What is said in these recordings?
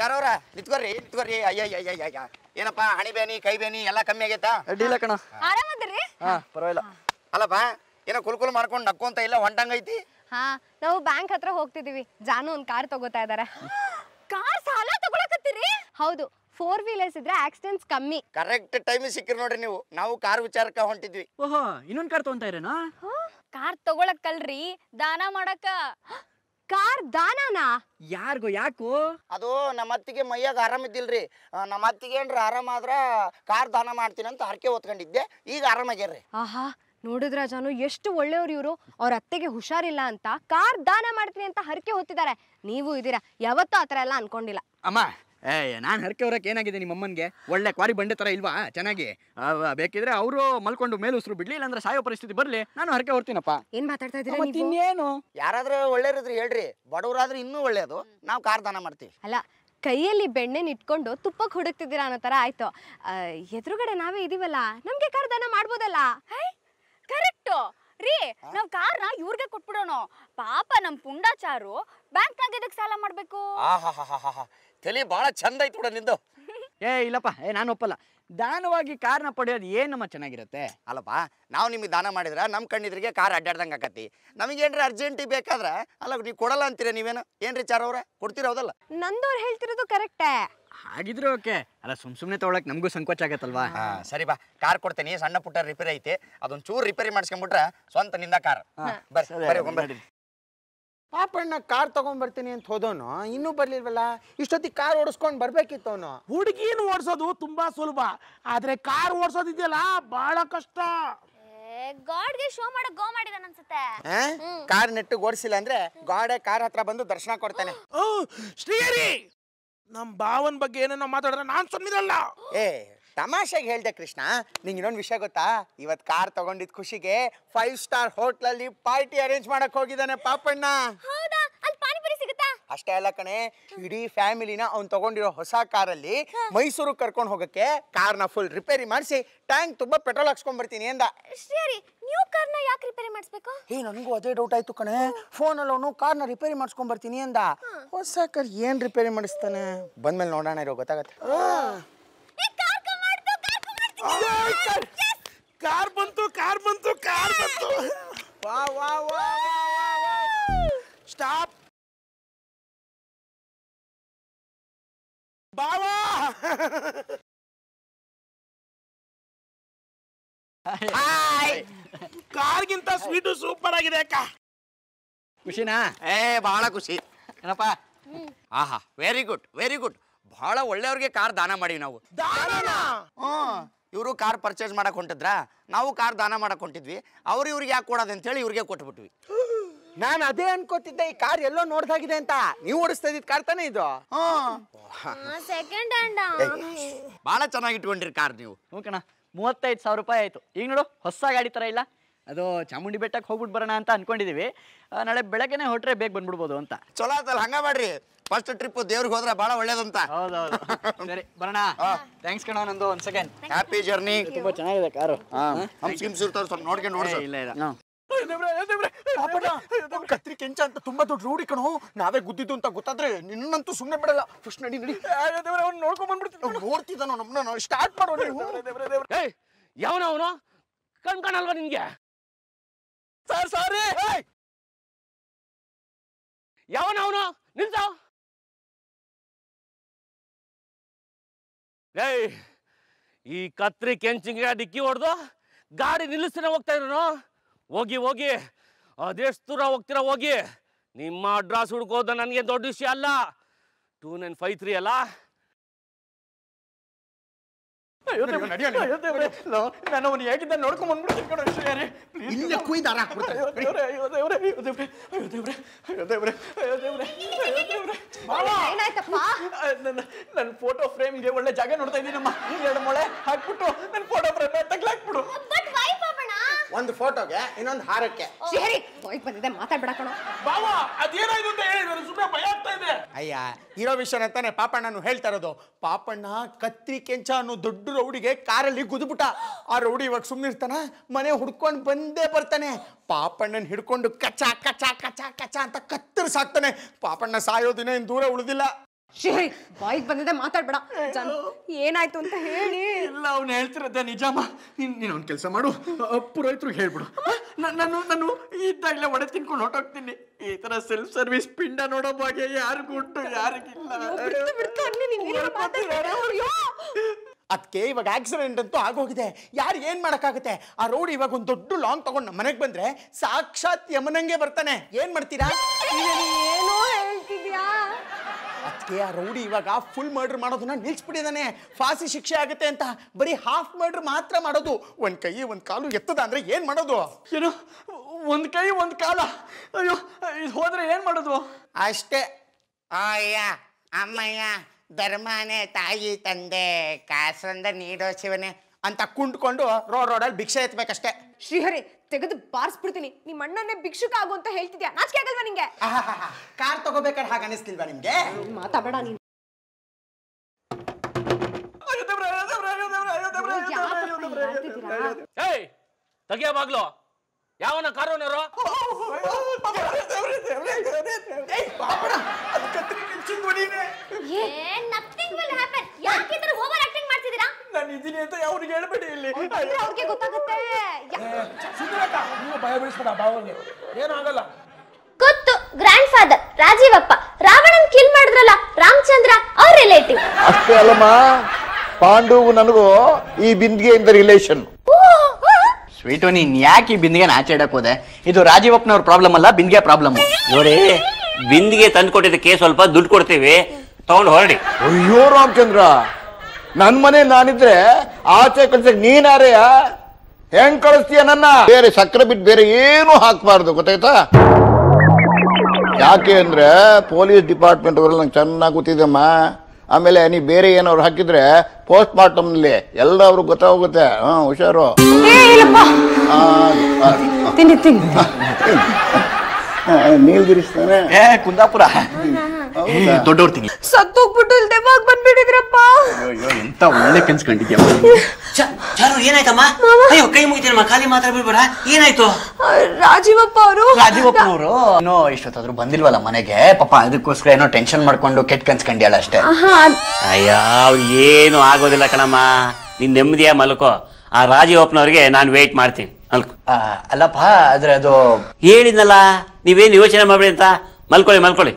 ಚಾರವ್ರ ನಿಂತ್ಕೊರ್ರಿ ನಿಂತ್ಕೊರ್ರಿ ಅಯ್ಯ ಅಯ್ಯ ಅಯ್ಯ ಅಯ್ಯ ಏನಪ್ಪ ಹಣಿ ಬೇನಿ ಕೈ ಬೇನಿ ಎಲ್ಲ ಕಮ್ಮಿ ಆಗೈತಾ ಅಡ್ಡಿಲ್ಲ ಕಣ ಆರಾಮದಿರಿ ಹಾ ಪರವಾಗಿಲ್ಲ ಅಲ್ಲಪ್ಪ ಏನೋ ಕುಲ್ ಕುಲ್ ಮಾಡ್ಕೊಂಡು ನಕ್ಕೊಂತ ಇಲ್ಲ ಹೊಂಟಂಗೈತಿ ಹಾ ನಾವು ಬ್ಯಾಂಕ್ ಹತ್ರ ಹೋಗ್ತಿದೀವಿ ಜಾನು ಒಂದ್ ಕಾರ್ ತಗೋತಾ ಇದಾರೆ ಕಾರ್ ಸಾಲ ತಗೊಳಕತ್ತೀರಿ ಹೌದು ಫೋರ್ ವೀಲರ್ಸ್ ಇದ್ರೆ ಆಕ್ಸಿಡೆಂಟ್ಸ್ ಕಮ್ಮಿ ಕರೆಕ್ಟ್ ಟೈಮಿಗೆ ಸಿಕ್ಕಿರಿ ನೋಡ್ರಿ ನೀವು ನಾವು ಕಾರ್ ವಿಚಾರಕ್ಕೆ ಹೊಂಟಿದ್ವಿ ಓಹೋ ಇನ್ನೊಂದ್ ಕಾರ್ ತಗೊಂತ ಇರೇನಾ ಕಾರ್ ತಗೊಳಕ್ಕಲ್ರಿ ದಾನ ಮಾಡಕ್ಕ ಕಾರ್ ದಾನನಾ ಯಾರಿಗೋ ಯಾಕೋ ಅದು ನಮ್ಮ ಅತ್ತಿಗೆ ಮೈಯಾಗ ಆರಾಮಿದ್ದಿಲ್ರಿ ಆ, ನಮ್ಮ ಅತ್ತಿಗೆ ಏನ್ರ ಆರಾಮಾದ್ರ ಕಾರ್ ದಾನ ಮಾಡ್ತೀನಿ ಅಂತ ಹರಕೆ ಹೊತ್ಕೊಂಡಿದ್ದೆ ಈಗ ಆರಾಮಾಗ್ಯಾರ್ರಿ ಆಹಾ ನೋಡಿದ್ರ ಜಾನು ಎಷ್ಟು ಒಳ್ಳೆಯವ್ರು ಇವರು ಅವ್ರ ಅತ್ತೆಗೆ ಹುಷಾರಿಲ್ಲ ಅಂತ ಕಾರ್ ದಾನ ಮಾಡ್ತೀನಿ ಅಂತ ಹರಕೆ ಹೊತ್ತಿದ್ದಾರೆ ನೀವು ಇದೀರಾ ಯಾವತ್ತೂ ಆ ಥರ ಎಲ್ಲ ಅನ್ಕೊಂಡಿಲ್ಲ ಅಮ್ಮ ಏ ನಾನು ಹರಕೆ ಹೊರಕ್ಕೆ ಏನಾಗಿದೆ ನಿಮ್ಮ ಅಮ್ಮನಿಗೆ ಒಳ್ಳೆ ಕ್ವಾರಿ ಬಂಡೆ ಥರ ಇಲ್ವಾ ಚೆನ್ನಾಗಿ ಅವ ಬೇಕಿದ್ರೆ ಅವರು ಮಲ್ಕೊಂಡು ಮೇಲೆ ಉಸಿರು ಬಿಡ್ಲಿ ಇಲ್ಲಾಂದ್ರೆ ಸಾಯೋ ಪರಿಸ್ಥಿತಿ ಬರಲಿ ನಾನು ಹರಕೆ ಹೊರ್ತೀನಪ್ಪ ಏನ್ ಮಾತಾಡ್ತಾ ಇದ್ದೀರಾ ಮತ್ತೆ ನೀವು ಇನ್ನೇನು ಯಾರಾದ್ರೂ ಒಳ್ಳೇರಿದ್ರಿ ಹೇಳ್ರಿ ಬಡವರಾದ್ರೆ ಇನ್ನೂ ಒಳ್ಳೇದು ನಾವು ಕಾರ್ ದಾನ ಮಾಡ್ತೀವಿ ಅಲ್ಲ ಕೈಯಲ್ಲಿ ಬೆಣ್ಣೆನ ಇಟ್ಕೊಂಡು ತುಪ್ಪಕ್ಕೆ ಹುಡುಕ್ತಿದ್ದೀರಾ ಅನ್ನೋ ಥರ ಆಯ್ತು ಆ, ಎದುರುಗಡೆ ನಾವೇ ಇದೀವಲ್ಲ ನಮ್ಗೆ ಕಾರ್ ದಾನ ಮಾಡ್ಬೋದಲ್ಲ ಕರೆಕ್ಟು ರೀ ನಾವ್ ಕಾರ್ನ ಇವ್ರಿಗೆ ಕೊಟ್ಬಿಡೋಣ ಪಾಪ ನಮ್ ಪುಂಡಾಚಾರು ಬ್ಯಾಂಕ್ನಾಗ ಇದಕ್ ಸಾಲ ಮಾಡ್ಬೇಕು ಆಹಾ ತಲೆ ಭಾಳ ಚಂದ ಐತಿ ಬಿಡ ನಿಂದು ಏ ಇಲ್ಲಪ್ಪ ಏ ನಾನು ಒಪ್ಪಲ್ಲ ದಾನವಾಗಿ ಕಾರ್ನ ಪಡೆಯೋದು ಏನಮ್ಮ ಚೆನ್ನಾಗಿರುತ್ತೆ ಅಲ್ಲಪ್ಪ ನಾವು ನಿಮಗೆ ದಾನ ಮಾಡಿದ್ರ ನಮ್ಮ ಕಣ್ಣಿದ್ರಿಗೆ ಕಾರ್ ಅಡ್ಡಾಡ್ದಂಗೆ ಆಕತಿ ನಮಗೇನ್ರಿ ಅರ್ಜೆಂಟಿಗೆ ಬೇಕಾದ್ರೆ ಅಲ್ಲ ನೀವು ಕೊಡಲ್ಲ ಅಂತೀರ ನೀವೇನು ಏನ್ರಿ ಚಾರ್ ಅವ್ರೆ ಕೊಡ್ತೀರ ಹೌದಲ್ಲ ನಂದವ್ರು ಹೇಳ್ತಿರೋದು ಕರೆಕ್ಟೇ ಹಾಗಿದ್ರೆ ಓಕೆ ಅಲ್ಲ ಸುಮ್ ಸುಮ್ಮನೆ ತಗೊಳಕ್ ನಮಗೂ ಸಂಕೋಚ ಆಗತ್ತಲ್ವಾ ಹಾ ಸರಿ ಬಾ ಕಾರ್ ಕೊಡ್ತೀನಿ ಸಣ್ಣ ಪುಟ್ಟ ರಿಪೇರಿ ಐತಿ ಅದೊಂದು ಚೂರು ರಿಪೇರಿ ಮಾಡಿಸ್ಕೊಂಡ್ಬಿಟ್ರೆ ಸ್ವಂತ ನಿಂದ ಕಾರ್ ಬರ್ರಿ ಸರಿ, ಬರ್ರಿ ಹೋಗೋಣ ಬರ್ರಿ. ಪಾಪಣ್ಣ ಕಾರ್ ತಗೊಂಡ್ಬರ್ತೀನಿ ಅಂತ ಹೋದವನು ಇನ್ನೂ ಬರ್ಲಿಲ್ವಲ್ಲ ಇಷ್ಟೊತ್ತಿಗೆ ಕಾರ್ ಓಡಿಸ್ಕೊಂಡು ಬರ್ಬೇಕಿತ್ತು ಅವನು ಹುಡುಗಿನ ಓಡಿಸೋದು ತುಂಬಾ ಸುಲಭ ಆದ್ರೆ ಕಾರ್ ಓಡಿಸೋದಿದೆಯಲ್ಲ ಬಹಳ ಕಷ್ಟ ಗಾಡ್ಗೆ ಶೋ ಮಾಡಕ್ ಗೋ ಮಾಡಿದಾನ ಅನ್ಸುತ್ತೆ ಕಾರ್ ನೆಟ್ಟಿಗೆ ಓಡಿಸಿಲ್ಲ ಅಂದ್ರೆ ಗಾಡೆ ಕಾರ್ ಹತ್ರ ಬಂದು ದರ್ಶನ ಕೊಡ್ತಾನೆ ಓ ಶ್ರೀಹರಿ ನಮ್ ಭಾವನ್ ಬಗ್ಗೆ ಏನೇನೋ ಮಾತಾಡಿದ್ರೆ ನಾನ್ ಸುಮ್ಮನಿರಲ್ಲ ಏ ತಮಾಷೆಗೆ ಹೇಳ್ದೆ ಕೃಷ್ಣ ನಿಂಗೆ ಇನ್ನೊಂದು ವಿಷಯ ಗೊತ್ತಾ ಇವತ್ತು ಕಾರ್ ತಗೊಂಡಿದ್ ಖುಷಿಗೆ ಫೈವ್ ಸ್ಟಾರ್ ಹೋಟ್ಲಲ್ಲಿ ಪಾರ್ಟಿ ಅರೇಂಜ್ ಮಾಡಕ್ ಹೋಗಿದ್ದಾನೆ ಪಾಪಣ್ಣ ಹೌದಾ ಅಲ್ಲಿ ಪಾನಿಪುರಿ ಸಿಗುತ್ತಾ ಅಷ್ಟೇ ಅಲ್ಲ ಕಣೆ ಇಡೀ ಫ್ಯಾಮಿಲಿನ ಅವ್ನು ತಗೊಂಡಿರೋ ಹೊಸ ಕಾರಲ್ಲಿ ಮೈಸೂರಿಗೆ ಕರ್ಕೊಂಡು ಹೋಗಕ್ಕೆ ಕಾರ್ನ ಫುಲ್ ರಿಪೇರಿ ಮಾಡಿಸಿ ಟ್ಯಾಂಕ್ ತುಂಬ ಪೆಟ್ರೋಲ್ ಹಾಕ್ಸ್ಕೊಂಡ್ ಬರ್ತೀನಿ ಅಂದ ಶ್ರೀಹರಿ ನ್ಯೂ ಕಾರ್ನ ಯಾಕೆ ರಿಪೇರಿ ಮಾಡಿಸ್ಬೇಕು ಏ ನನಗೂ ಅದೇ ಡೌಟ್ ಆಯ್ತು ಕಣೆ ಫೋನಲ್ಲಿ ಅವನು ಕಾರ್ನ ರಿಪೇರಿ ಮಾಡಿಸ್ಕೊಂಡ್ ಬರ್ತೀನಿ ಅಂದ ಹೊಸ ಕಾರ್ ಏನ್ ರಿಪೇರಿ ಮಾಡಿಸ್ತಾನೆ ಬಂದ್ಮೇಲೆ ನೋಡೋಣ ಇರೋ ಗೊತ್ತಾಗತ್ತೆ ಕಾರ್ ಬಂತು ಕಾರ್ ಬಂತು ಕಾರ್ ಬಂತು ವಾ ವಾ ವಾ ಸ್ಟಾಪ್ ಬಾವಾ ಕಾರ್ಗಿಂತ ಸ್ವೀಟು ಸೂಪರ್ ಆಗಿದೆ ಅಕ್ಕ ಖುಷಿನಾ ಏ ಬಹಳ ಖುಷಿ ಏನಪ್ಪ ಆಹಾ ವೆರಿ ಗುಡ್ ವೆರಿ ಗುಡ್ ಬಹಳ ಒಳ್ಳೆಯವ್ರಿಗೆ ಕಾರ್ ದಾನ ಮಾಡೀವಿ ನಾವು ಹ್ಮ್ ಇವರು ಕಾರ್ ಪರ್ಚೇಸ್ ಮಾಡಕ್ ಹೊಂಟಿದ್ರ ನಾವು ಕಾರ್ ದಾನ ಮಾಡಕ್ ಹೊಂಟಿದ್ವಿ ಅವ್ರು ಇವ್ರಿಗೆ ಯಾಕೆ ಕೊಡೋದು ಅಂತೇಳಿ ಇವ್ರಿಗೆ ಕೊಟ್ಬಿಟ್ವಿ ನಾನು ಅದೇ ಅನ್ಕೋತಿದ್ದೆ ಈ ಕಾರ್ ಎಲ್ಲೋ ನೋಡ್ದಾಗಿದೆ ಅಂತ ನೀವು ಓಡಿಸ್ತಾ ಇದ್ದಿದ್ ಕಾರ್ ತಾನೇ ಇದು ಹ್ಮ್ ಸೆಕೆಂಡ್ ಹ್ಯಾಂಡ್ ಭಾಳ ಚೆನ್ನಾಗಿ ಇಟ್ಕೊಂಡಿರಿ ಕಾರ್ ನೀವು ಹ್ಞೂ ಕಣ ಮೂವತ್ತೈದು ಸಾವಿರ ರೂಪಾಯಿ ಆಯಿತು ಈಗ ನೋಡು ಹೊಸ ಗಾಡಿ ಥರ ಇಲ್ಲ ಅದು ಚಾಮುಂಡಿ ಬೆಟ್ಟಕ್ಕೆ ಹೋಗ್ಬಿಟ್ಟು ಬರೋಣ ಅಂತ ಅನ್ಕೊಂಡಿದೀವಿ ಆ, ನಾಳೆ ಬೆಳಗ್ಗೆನೆ ಹೊಟ್ರೆ ಬೇಗ ಬಂದ್ಬಿಡ್ಬೋದು ಅಂತ ಚಲೋ ಆತಲ್ಲ ಹಂಗ ಮಾಡ್ರಿ ಫಸ್ಟ್ ಟ್ರಿಪ್ ದೇವ್ರಿಗೆ ಹೋದ್ರೆ ಭಾಳ ಒಳ್ಳೇದಂತ ಹೌದೌದು ಸರಿ ಬರೋಣ ಥ್ಯಾಂಕ್ಸ್ ಕಣ ನಂದು ಒಂದು ಸೆಕೆಂಡ್ ಹ್ಯಾಪಿ ಜರ್ನಿ ತುಂಬ ಚೆನ್ನಾಗಿದೆ ಕಾರು ಹಮ್ ಸ್ಕಿಮ್ಸ್ ಇರ್ತಾವೆ ಸ್ವಲ್ಪ ನೋಡ್ಕೊಂಡು ಓಡಿಸು ಇಲ್ಲ ಇಲ್ಲ ಕತ್ರಿ ಕೆಂಚ ಅಂತ ತುಂಬಾ ದೊಡ್ಡ ರೂಢಿ ಕಣೋ ನಾವೇ ಗುದ್ದಿದ್ದು ಅಂತ ಗೊತ್ತಾದ್ರೆ ನಿನ್ನಂತೂ ಸುಮ್ಮನೆ ಬಿಡಲ್ಲ ಫಸ್ಟ್ ನಡಿ ನಡಿ ನೋಡ್ಕೊಂಡ್ ಬಂದ್ಬಿಡ್ತೀನಿ ನೋಡ್ತಿದ್ದಾನೋ ನಮ್ಮನ್ನ ಸ್ಟಾರ್ಟ್ ಮಾಡೋ ನೀವು ಏಯ್ ಯಾವನ ಅವನು ಕಣ್ ಕಾಣಲ್ವಾ ನಿನ್ಗೆ ಸರ್ ಸಾರಿ ಯಾವನ ಅವನು ನಿಲ್ಸ ಏಯ್ ಈ ಕತ್ರಿ ಕೆಂಚಿಗೆ ಡಿಕ್ಕಿ ಹೊಡೆದು ಗಾಡಿ ನಿಲ್ಲಿಸ್ತಾನೆ ಹೋಗ್ತಾ ಇರೋನು ಹೋಗಿ ಹೋಗಿ ಅದೆಷ್ಟು ದೂರ ಹೋಗ್ತೀರಾ ಹೋಗಿ ನಿಮ್ಮ ಅಡ್ರೆಸ್ ಹುಡ್ಕೋದು ನನಗೆ ದೊಡ್ಡ ವಿಷಯ ಅಲ್ಲ ಟೂ ನೈನ್ ಫೈವ್ ತ್ರೀ ಅಲ್ಲ ನಾನು ಅವನು ಹೇಗಿದ್ದ ನೋಡ್ಕೊಂಡ್ ಬಂದ್ಬಿಡ್ತೀನಿ ಕಣೋ ಶ್ರೀಹರಿ. Please. ಇಲ್ಲೇ ಕುಯ್ದಾರ ಅಯ್ಯೋ ದೇವ್ರೆ, ಅಯ್ಯೋ ದೇವ್ರೆ, ಅಯ್ಯೋ ದೇವ್ರೆ, ಅಯ್ಯೋ ದೇವ್ರೆ, ಅಯ್ಯೋ ದೇವ್ರೆ, ಅಯ್ಯೋ ದೇವ್ರೆ, ಅಯ್ಯೋ ದೇವ್ರೆ. ಏನಾಯ್ತಪ್ಪ ನನ್ನ ನನ್ನ ಫೋಟೋ ಫ್ರೇಮ್ಗೆ ಒಳ್ಳೆ ಜಾಗ ನೋಡ್ತಾ ಇದ್ದೀನಮ್ಮ ಎರಡು ಮೊಳೆ ಹಾಕ್ಬಿಟ್ಟು ನನ್ನ ಫೋಟೋ ಫ್ರೇಮ್ ತಗ್ಲಾಕ್ಬಿಡು ಬಟ್ ವೈ ಪಾಪಣ್ಣ ಒಂದು ಫೋಟೋಗೆ ಇನ್ನೊಂದು ಹಾರಕ್ಕೆ ಶ್ರೀಹರಿ ಹೋಯ್ತು ಬಂದಿದೆ ಮಾತಾಡ್ಬೇಡ ಕಣೋ ಬಾವ ಅದೇನಾಯ್ತು ಅಂತ ಹೇಳಿ ನನಗೆ ಸುಮ್ಮನೆ ಭಯ ಆಗ್ತಾ ಇದೆ ಅಯ್ಯ ಇರೋ ವಿಷಯನ ತಾನೆ ಪಾಪಣ್ಣನು ಹೇಳ್ತಾ ಇರೋದು ಪಾಪಣ್ಣ ಕತ್ರಿ ಕೆಂಚ ಅನ್ನೋ ದೊಡ್ಡ ರೌಡಿಗೆ ಕಾರಲ್ಲಿ ಗುದ್ಬಿಟ್ಟ ಆ ರೌಡಿ ಇವಾಗ ಸುಮ್ಮನೆ ಇರ್ತಾನ ಮನೆ ಹುಡ್ಕೊಂಡು ಬಂದೇ ಬರ್ತಾನೆ ಪಾಪಣ್ಣನ ಹಿಡ್ಕೊಂಡು ಕಚ ಕಚ ಕಚ ಕಚ ಅಂತ ಕತ್ತರಿಸಾಕ್ತಾನೆ ಪಾಪಣ್ಣ ಸಾಯೋ ದಿನ ಇನ್ ದೂರ ಉಳಿದಿಲ್ಲ ಶ್ರೀಹರಿ ಬಾಯಿಗೆ ಬಂದಿದೆ ಮಾತಾಡ್ಬೇಡ ಜಾನು ಏನಾಯ್ತು ಅಂತ ಹೇಳಿ ಇಲ್ಲ ಅವ್ನು ಹೇಳ್ತಿರೋದೇ ನಿಜಮ್ಮ ನೀನು ನೀನು ಒಂದು ಕೆಲಸ ಮಾಡು ಅ, ಪುರೋಹಿತ್ರಿಗೆ ಹೇಳ್ಬಿಡು ನ- ನಾನು ನಾನು ಇದ್ದಾಗಲೇ ಒಡೆ ತಿನ್ಕೊಂಡು ಹೊಟ್ಟೋಗ್ತೀನಿ ಈ ಥರ ಸೆಲ್ಫ್ ಸರ್ವಿಸ್ ಪಿಂಡ ನೋಡೋ ಭಾಗ್ಯ ಯಾರಿಗೂ ಉಂಟು ಯಾರಿಗಿಲ್ಲ ಅದಕ್ಕೆ ಇವಾಗ ಆಕ್ಸಿಡೆಂಟ್ ಅಂತೂ ಆಗೋಗಿದೆ ಯಾರು ಏನ್ ಮಾಡಕ್ಕಾಗುತ್ತೆ ಆ ರೋಡ್ ಇವಾಗ ಒಂದು ದೊಡ್ಡ ಲಾಂಗ್ ತಗೊಂಡು ನಮ್ಮ ಮನೆಗೆ ಬಂದ್ರೆ ಸಾಕ್ಷಾತ್ ಯಮನಂಗೆ ಬರ್ತಾನೆ ಏನ್ ಮಾಡ್ತೀರಾ ಏನೋ ಹೇಳ್ತಿದ್ಯಾ ಅದಕ್ಕೆ ಆ ರೌಡಿ ಇವಾಗ ಫುಲ್ ಮರ್ಡರ್ ಮಾಡೋದನ್ನ ನಿಲ್ಸ್ಬಿಟ್ಟಿದ್ದಾನೆ ಫಾಸಿ ಶಿಕ್ಷೆ ಆಗುತ್ತೆ ಅಂತ ಬರೀ ಹಾಫ್ ಮರ್ಡರ್ ಮಾತ್ರ ಮಾಡೋದು ಒಂದ್ ಕೈ ಒಂದ್ ಕಾಲು ಎತ್ತದ ಅಂದ್ರೆ ಏನ್ ಮಾಡೋದು ಏನು ಒಂದು ಕೈ ಒಂದು ಕಾಲ ಅಯ್ಯೋ ಇದು ಹೋದ್ರೆ ಏನು ಮಾಡೋದು ಅಷ್ಟೇ ಅಯ್ಯ ಅಮ್ಮಯ್ಯ ಧರ್ಮನೇ ತಾಯಿ ತಂದೆ ಕಾಸಂದ ನೀಡೋ ಶಿವನೇ ಅಂತ ಕುಂಟ್ಕೊಂಡು ರೋಡ್ ರೋಡಲ್ಲಿ ಭಿಕ್ಷೆ ಎತ್ಬೇಕಷ್ಟೇ ಶ್ರೀಹರಿ ತೆಗೆದು ಬಾರಿಸ್ಬಿಡ್ತೀನಿ ನಿಮ್ಮ ಅಣ್ಣನೇ ಭಿಕ್ಷುಕ ಆಗು ಅಂತ ಹೇಳ್ತಿದ್ಯಾ ನಾಚಿಕೆ ಆಗಲ್ವಾ ನಿಂಗೆ ಕಾರ್ ತಗೋಬೇಕಾದ್ರೆ ಹಾಗೆ ಅನಿಸ್ತಿಲ್ವಾ ನಿಮ್ಗೆ ಮಾತಾಡಬೇಡ ನೀನು ಏಯ್ ತೆಗಿಯ ಬಾಗ್ಲು ಯಾವನ ಕಾರೋನರು ಏ ನಥಿಂಗ್ ವಿಲ್ ಹ್ಯಾಪನ್ ಯಾಕೆ ಈ ತರ ಓವರ್ ಆಕ್ಟಿಂಗ್ ಮಾಡ್ತಿದ್ದೀರಾ ನಾನು ಇದೀನಿ ಅಂತ ಅವ್ರಿಗೆ ಹೇಳ್ಬೇಡಿ ಇಲ್ಲಿ ಅಂದ್ರೆ ಅವ್ರಿಗೆ ಗೊತ್ತಾಗುತ್ತೆ ಗೊತ್ತು ಗ್ರ್ಯಾಂಡ್ ಫಾದರ್ ರಾಜೀವಪ್ಪ ರಾವಣನ್ ಕಿಲ್ ಮಾಡಿದ್ರಲ್ಲ ರಾಮಚಂದ್ರ ಅವ್ರ ರಿಲೇಟಿವ್ ಅಷ್ಟೇ ಅಲ್ಲಮ್ಮ ಪಾಂಡುವು ನನಗೂ ಈ ಬಿಂದಿಗೆಯಿಂದ ರಿಲೇಷನ್ ಸ್ವೀಟು ನೀನ್ ಯಾಕೆ ಈ ಬಿಂದಿಗೆ ಆಚೆಡಕ್ ಹೋದೆ ಇದು ರಾಜೀವಪ್ಪನವ್ರ ಪ್ರಾಬ್ಲಮ್ ಅಲ್ಲ ಬಿಂದಿಗೆ ಪ್ರಾಬ್ಲಮ್ ನೋಡಿ ಬಿಂದಿಗೆ ತಂದು ಕೊಟ್ಟಿದ್ದಕ್ಕೆ ಸ್ವಲ್ಪ ದುಡ್ಡು ಕೊಡ್ತೀವಿ ತಗೊಂಡು ಹೊರಡಿ ಅಯ್ಯೋ ರಾಮಚಂದ್ರ ನನ್ ಮನೆ ನಾನಿದ್ರೆ ಆಚೆ ಕಳ್ಸಕ್ ನೀನಾರೆಯ ಹೆಂಗ್ ಕಳಿಸ್ತೀಯ ನನ್ನ ಬೇರೆ ಸಕ್ಕರೆ ಬಿಟ್ಟು ಬೇರೆ ಏನು ಹಾಕ್ಬಾರ್ದು ಗೊತ್ತಾಯ್ತಾ ಯಾಕೆ ಅಂದ್ರೆ ಪೊಲೀಸ್ ಡಿಪಾರ್ಟ್ಮೆಂಟ್ ಅವರೆಲ್ಲ ನಂಗೆ ಚೆನ್ನಾಗಿ ಗೊತ್ತಿದೆಮ್ಮ ಆಮೇಲೆ ನೀ ಬೇರೆ ಏನಾದ್ರು ಹಾಕಿದ್ರೆ ಪೋಸ್ಟ್ ಮಾರ್ಟಮ್ನಲ್ಲಿ ಎಲ್ಲ ಅವ್ರಿಗೆ ಗೊತ್ತಾಗೋಗುತ್ತೆ ಹಾ ಹುಷಾರು ಆ, ಆ, ತಿನ್ನಿ ತಿನ್ನಿ ಆ, ನೀಲ್ಗಿರಿಸ್ತಾನೆ ಏ ಕುಂದಾಪುರ ದೊಡ್ಡವ್ರು ತಿಂಗಿ ಸತ್ತೋಗ್ಬಿಟ್ಟು ಇಲ್ಲಿ ದೆವ್ವಾಗ ಬಂದ್ಬಿಟ್ಟಿದ್ರಪ್ಪ ಅಯ್ಯೋ ಎಂತ ಒಳ್ಳೆ ಕನ್ಸ್ ಕಂಡಿದ್ಯಾ ಚಾರು ಏನಾಯ್ತಮ್ಮ ಅಯ್ಯೋ ಕೈ ಮುಗಿತೀನಮ್ಮ ಖಾಲಿ ಮಾತ್ರ ಬಿಡ್ಬೇಡ ಏನಾಯ್ತು ರಾಜೀವಪ್ಪ ಅವರು ರಾಜೀವಪ್ಪನವರು ಏನೋ ಇಷ್ಟೊತ್ತಾದ್ರೂ ಬಂದಿಲ್ವಲ್ಲ ಮನೆಗೆ ಪಾಪ ಅದಕ್ಕೋಸ್ಕರ ಏನೋ ಟೆನ್ಷನ್ ಮಾಡ್ಕೊಂಡು ಕೆಟ್ಟ ಕನ್ಸ್ಕೊಂಡ್ಯಾಳ ಅಷ್ಟೇ ಅಯ್ಯ ಅವ್ರು ಏನು ಆಗೋದಿಲ್ಲ ಕಣಮ್ಮ ನೀನ್ ನೆಮ್ಮದಿಯ ಮಲ್ಕೋ ಆ ರಾಜೀವಪ್ಪನವ್ರಿಗೆ ನಾನು ವೇಟ್ ಮಾಡ್ತೀನಿ ಮಲ್ಕೋ ಆ, ಅಲ್ಲಪ್ಪ ಆದ್ರೆ ಅದು ಹೇಳಿದ್ನಲ್ಲ ನೀವೇನು ಯೋಚನೆ ಮಾಡ್ಬೇಡಿ ಅಂತ ಮಲ್ಕೊಳ್ಳಿ ಮಲ್ಕೊಳ್ಳಿ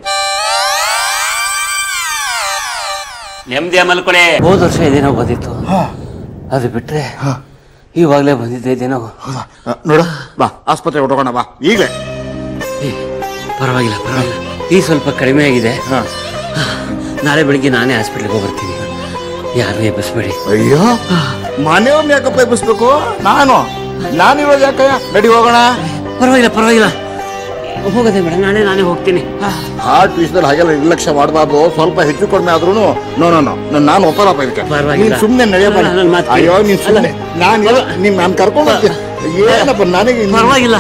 ನೆಮ್ಮದಿಯ ಮಲ್ಕೊಳ್ಳಿ ಹೋದ ವರ್ಷ ಇದೇನೋ ಬಂದಿತ್ತು ಅದು ಬಿಟ್ರೆ ಇವಾಗಲೇ ಬಂದಿದ್ದೆ ಇದೇನೋ ನೋಡ ಬಾ ಆಸ್ಪತ್ರೆ ಹೊಟ್ಟೋಗೋಣ ಬಾ ಈಗಲೇ ಏ, ಪರವಾಗಿಲ್ಲ ಪರವಾಗಿಲ್ಲ ಈ ಸ್ವಲ್ಪ ಕಡಿಮೆ ಆಗಿದೆ ನಾಳೆ ಬೆಳಿಗ್ಗೆ ನಾನೇ ಹಾಸ್ಪಿಟ್ಲಿಗೆ ಹೋಗಿ ಬರ್ತೀನಿ ಯಾರನ್ನೇ ಎಬ್ಬಿಸ್ಬೇಡಿ ಅಯ್ಯೋ ಮನೆಯವ್ರನ್ನ ಯಾಕಪ್ಪ ಎಬ್ಬಿಸ್ಬೇಕು ನಾನು ನಾನಿರೋದು ಯಾಕಯ್ಯ ನಡಿ ಹೋಗೋಣ ಪರವಾಗಿಲ್ಲ ಪರವಾಗಿಲ್ಲ ಹೋಗೋದೇ ಬೇಡ ನಾಳೆ ನಾನೇ ಹೋಗ್ತೀನಿ ಹಾರ್ಟ್ ವಿಷಯದಲ್ಲಿ ಹಾಗೆಲ್ಲ ನಿರ್ಲಕ್ಷ್ಯ ಮಾಡಬಾರ್ದು ಸ್ವಲ್ಪ ಹೆಚ್ಚು ಕಡಿಮೆ ಆದ್ರೂ ನೋ ನೋ ನೋ ನಾನು ಒಪ್ಪಲ್ಲಪ್ಪ ಇದಕ್ಕೆ ಪರವಾಗಿಲ್ಲ. ನೀನ್ ಸುಮ್ಮನೆ ನಡೆಯಪ್ಪ ಅಲ್ಲ, ನನ್ ಮಾತು ಕೇಳಿ. ಅಯ್ಯೋ ನೀನ್ ಸುಮ್ಮನೆ ನಾನು ನಿಮ್ ನಾನು ಕರ್ಕೊಂಡು ಬರ್ತೀನಿ ಏನಪ್ಪ ನನಗೆ ಇನ್ನು- ಪರವಾಗಿಲ್ಲ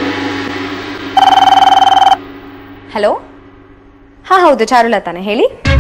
ಹಲೋ ಹಾ ಹೌದು ಚಾರುಲತಾನೆ ಹೇಳಿ